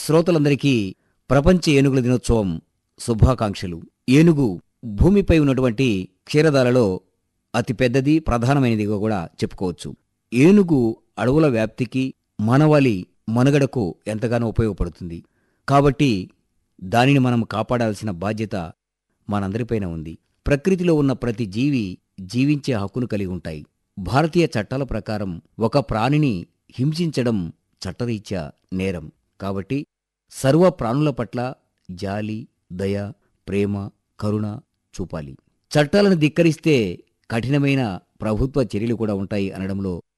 శ్రోతలందరికీ ప్రపంచ ఏనుగుల దినోత్సవం శుభాకాంక్షలు ఏనుగు భూమిపై ఉన్నటువంటి క్షీరదాలలో అతి పెద్దది ప్రధానమైనదిగా కూడా చెప్పుకోవచ్చు ఏనుగు అడవుల వ్యాప్తికి మానవాళి మనుగడకు ఎంతగానో ఉపయోగపడుతుంది కాబట్టి దానిని మనం కాపాడాల్సిన బాధ్యత మనందరిపైన ఉంది ప్రకృతిలో ఉన్న ప్రతి జీవి జీవించే హక్కును కలిగి ఉంటాయి భారతీయ చట్టాల ప్రకారం ఒక ప్రాణిని హింసించడం చట్టరీత్యా నేరం కాబట్టి సర్వ ప్రాణుల పట్ల జాలి దయ ప్రేమ కరుణ చూపాలి చట్టాలను ధిక్కరిస్తే కఠినమైన ప్రభుత్వ చర్యలు కూడా ఉంటాయి అనడంలో